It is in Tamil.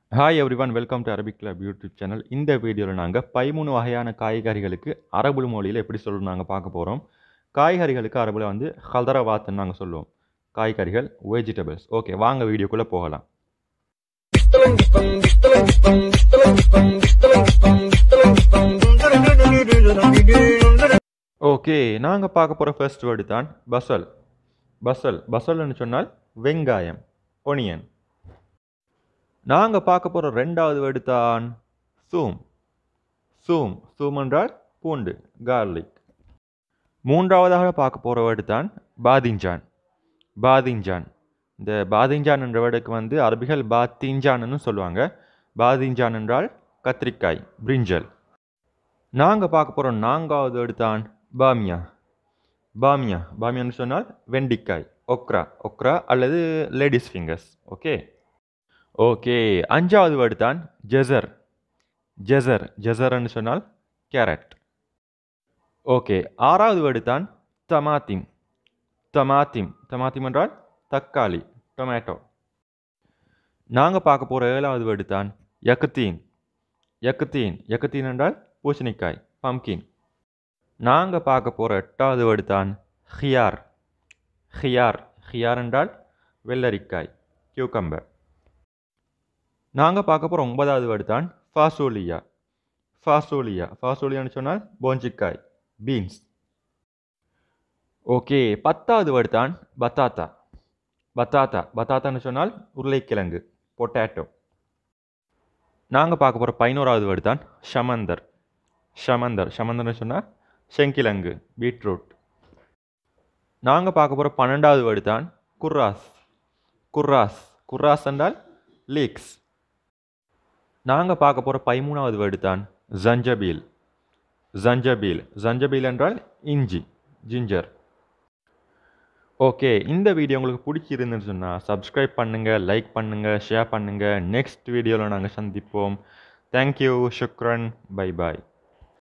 hi everyone welcome to Arabic club YouTube channel இந்த வீடியோவில் நாங்கள் பதிமூணு வகையான காய்கறிகளுக்கு அரபு மொழியில் எப்படி சொல்லணும் நாங்கள் பார்க்க போகிறோம் காய்கறிகளுக்கு அரபில் வந்து ஹல்தரவாத்துன்னு நாங்கள் சொல்லுவோம் காய்கறிகள் வெஜிடபிள்ஸ் ஓகே வாங்க வீடியோக்குள்ளே போகலாம் ஓகே நாங்கள் பார்க்க போகிற ஃபர்ஸ்ட் வேர்டு தான் பசல் பசல் பசல்னு சொன்னால் வெங்காயம் ஒனியன் நாங்கள் பார்க்க போகிற ரெண்டாவது வேர்டு தான் சூம் சூம் சூம் என்றால் பூண்டு கார்லிக் மூன்றாவதாக பார்க்க போகிற வேர்டு தான் பாதிஞ்சான் பாதிஞ்சான் இந்த பாதிஞ்சான் என்ற வேர்டுக்கு வந்து அரபிகள் பாத்திஞ்சான்னு சொல்லுவாங்க பாதிஞ்சான் என்றால் கத்திரிக்காய் பிரிஞ்சல் நாங்கள் பார்க்க போகிற நான்காவது வேர்டு தான் பாமியா பாமியா பாமியான்னு சொன்னால் வெண்டிக்காய் ஒக்ரா ஒக்ரா அல்லது லேடிஸ் ஃபிங்கர்ஸ் ஓகே ஓகே அஞ்சாவது வேர்டு தான் ஜெசர் ஜெசர் ஜெசர்னு சொன்னால் கேரட் ஓகே ஆறாவது வேர்டு தான் தமாத்திம் தமாத்திம் தமாத்திம் என்றால் தக்காளி டொமேட்டோ நாங்கள் பார்க்க போகிற ஏழாவது வேர்டு தான் யக்குத்தீன் யக்குத்தீன் யக்குத்தீன் என்றால் பூசணிக்காய் பம்கின் நாங்கள் பார்க்க போகிற எட்டாவது வேர்டு தான் ஹியார் ஹியார் ஹியார் என்றால் வெள்ளரிக்காய் கியூக்கம்பர் நாங்கள் பார்க்க போகிற ஒன்பதாவது வேர்டு தான் ஃபாசோலியா ஃபாசோலியா ஃபாசோலியான்னு சொன்னால் போஞ்சிக்காய் பீன்ஸ் ஓகே பத்தாவது வேர்டு தான் பத்தாத்தா பத்தாத்தா பத்தாத்தான்னு சொன்னால் உருளைக்கிழங்கு பொட்டேட்டோ நாங்கள் பார்க்க போகிற பதினோராவது வேர்டு தான் ஷமந்தர் ஷமந்தர் ஷமந்தர்னு சொன்னால் செங்கிழங்கு பீட்ரூட் நாங்கள் பார்க்க போகிற பன்னெண்டாவது வேர்டு தான் குர்ராஸ் குர்ராஸ் குர்ராஸ் என்றால் லீக்ஸ் நாங்கள் பார்க்க போகிற பதிமூணாவது வேர்டு தான் ஜஞ்சபீல் ஜஞ்சபீல் ஜஞ்சபீல் என்றால் இஞ்சி ஜிஞ்சர் ஓகே இந்த வீடியோ உங்களுக்கு பிடிச்சிருந்துன்னு சொன்னால் சப்ஸ்கிரைப் பண்ணுங்கள் லைக் பண்ணுங்கள் ஷேர் பண்ணுங்கள் நெக்ஸ்ட் வீடியோவில் நாங்கள் சந்திப்போம் தேங்க்யூ சுக்ரன் பை பாய்